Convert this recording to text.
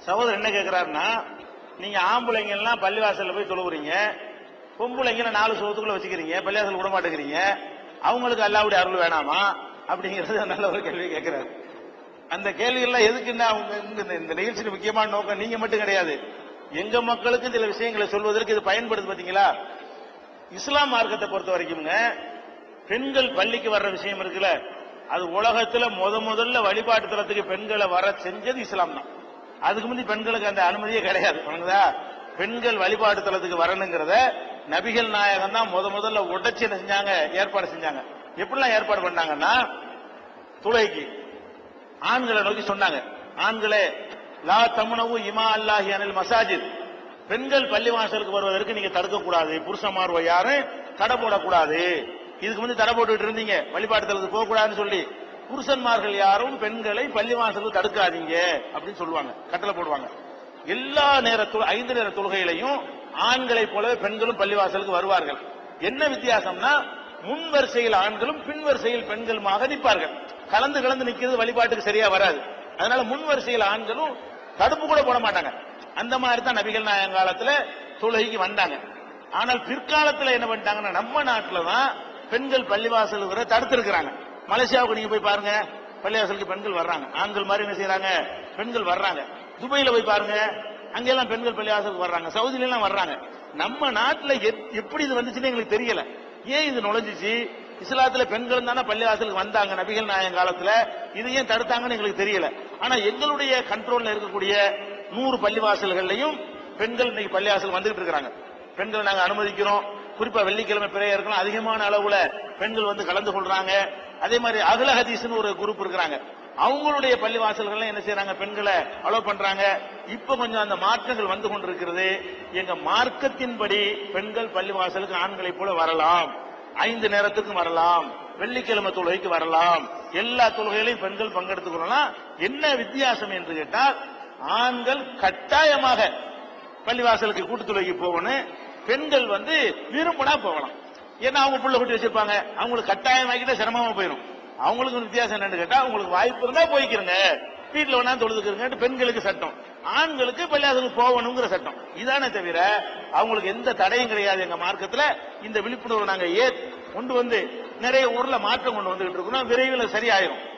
சகோதரர் என்ன கேட்கிறாருன்னா நீங்க ஆம்பளைங்க எல்லாம் பள்ளிவாசல்ல போய் தொழுவுறீங்க பொம்பளைங்களை நாலு சுவத்துக்குள்ள வச்சுக்கிறீங்க பள்ளிவாசல் விட மாட்டேங்கிறீங்க அவங்களுக்கு அல்லாவுடைய அருள் வேணாமா அப்படிங்கிறது நல்ல ஒரு கேள்வி கேட்கிறாரு அந்த கேள்வி எல்லாம் எதுக்குன்னா அவங்க இந்த- இந்த நிகழ்ச்சியின் முக்கியமான நோக்கம் நீங்க மட்டும் கிடையாது எங்க மக்களுக்கு சில விஷயங்களை சொல்வதற்கு இது பயன்படுது பாத்தீங்களா இஸ்லாம் மார்க்கத்தை பொறுத்த வரைக்கும்ங்க பெண்கள் பள்ளிக்கு வர்ற விஷயம் இருக்குல்ல அது உலகத்துல முத முதல்ல வழிபாட்டு தலத்துக்கு பெண்களை வர செஞ்சது இஸ்லாம் தான் அதுக்கு முந்தி பெண்களுக்கு அந்த அனுமதியே கிடையாது புரியுதா பெண்கள் வழிபாட்டு தலத்துக்கு வரணுங்கிறத நபிகள் நாயகம் தான் முத முதல்ல உடைச்சு என்ன செஞ்சாங்க ஏற்பாடு செஞ்சாங்க எப்படிலாம் ஏற்பாடு பண்ணாங்கன்னா துளைக்கு ஆண்களை நோக்கி சொன்னாங்க ஆண்களே லா தமுனவு இமா அல்லாஹி அனில் மசாஜித் பெண்கள் பள்ளிவாசலுக்கு வருவதற்கு நீங்க தடுக்க கூடாது புருஷமார்வ யாரும் தடை போடக்கூடாது இதுக்கு வந்து தடை போட்டுட்டு இருந்தீங்க வழிபாட்டுதலுக்கு போக கூடாதுன்னு சொல்லி புருஷன்மார்கள் யாரும் பெண்களை பள்ளிவாசலுக்கு தடுக்காதீங்க அப்படின்னு சொல்லுவாங்க கட்டளை போடுவாங்க எல்லா நேர தொழு- ஐந்து நேர தொழுகையிலையும் ஆண்களைப் போலவே பெண்களும் பள்ளிவாசலுக்கு வருவார்கள் என்ன வித்தியாசம்னா முன் வரிசையில் ஆண்களும் பின் வரிசையில் பெண்களுமாக நிற்பார்கள் கலந்து கலந்து நிக்கிறது வழிபாட்டுக்கு சரியா வராது அதனால முன் வரிசையில் ஆண்களும் தடுப்பு கூட போட மாட்டாங்க அந்த மாதிரி தான் நபிகள் நாயகம் காலத்துல தொழுகைக்கு வந்தாங்க ஆனால் பிற்காலத்துல என்ன பண்ணிட்டாங்கன்னா நம்ம நாட்டுல தான் பெண்கள் பள்ளிவாசல் வர தடுத்திருக்கிறாங்க மலேசியாவுக்கு நீங்க போய் பாருங்க பள்ளிவாசலுக்கு பெண்கள் வர்றாங்க ஆண்கள் மாதிரி என்ன செய்யறாங்க பெண்கள் வர்றாங்க துபாயில போய் பாருங்க அங்கெல்லாம் பெண்கள் பள்ளிவாசலுக்கு வர்றாங்க சவுதியில எல்லாம் வர்றாங்க நம்ம நாட்டுல எப்- எப்படி இது வந்துச்சுன்னு எங்களுக்கு தெரியல ஏன் இது நுழைஞ்சிச்சு இஸ்லாத்துல பெண்கள் தானே பள்ளிவாசலுக்கு வந்தாங்க நபிகள் நாயகம் காலத்துல இது ஏன் தடுத்தாங்கன்னு எங்களுக்கு தெரியல ஆனா எங்களுடைய கண்ட்ரோல்ல இருக்கக்கூடிய நூறு பள்ளிவாசல்கள்லையும் பெண்கள் இன்னைக்கு பள்ளிவாசல் வந்துகிட்டு இருக்காங்க பெண்கள் நாங்க அனுமதிக்கிறோம் குறிப்பா வெள்ளிக்கிழமை பிரேயர்கள் அதிகமான அளவுல பெண்கள் வந்து கலந்து கொள்றாங்க அதே மாதிரி அகல ஹதீஸ்னு ஒரு குரூப் இருக்கிறாங்க அவங்களுடைய பள்ளிவாசல்கள் என்ன செய்யறாங்க பெண்களை அலோ பண்றாங்க இப்ப கொஞ்சம் அந்த மாற்றங்கள் வந்து கொண்டிருக்கிறது எங்க மார்க்கத்தின்படி பெண்கள் பள்ளிவாசலுக்கு ஆண்களைப் போல வரலாம் ஐந்து நேரத்துக்கும் வரலாம் வெள்ளிக்கிழமை தொழுகைக்கு வரலாம் எல்லா தொழுகைகளையும் பெண்கள் பங்கெடுத்துக் கொள்ளலாம் என்ன வித்தியாசம் என்று கேட்டால் ஆண்கள் கட்டாயமாக பள்ளிவாசலுக்கு கூட்டுத்துறைக்கு போகணும் பெண்கள் வந்து விரும்பினா போகலாம் ஏன்னா அவங்க புள்ள குட்டி வச்சிருப்பாங்க அவங்களுக்கு கட்டாயமாக்கிட்ட சிரமமா போயிடும் அவங்களுக்கு ஒரு வித்தியாசம் என்னன்னு கேட்டா உங்களுக்கு வாய்ப்பு இருந்தா போய்க்கிறங்க வீட்டுல வேணா தொழுதுக்கிறங்க பெண்களுக்கு சட்டம் ஆண்களுக்கு பள்ளியாசலுக்கு போகணுங்கிற சட்டம் இதானே தவிர அவங்களுக்கு எந்த தடையும் கிடையாது எங்க மார்க்கத்துல இந்த விழிப்புணர்வு நாங்க ஏ கொண்டு வந்து நிறைய ஊர்ல மாற்றம் கொண்டு வந்துகிட்டு இருக்கோம் விரைவில் சரியாயிரும்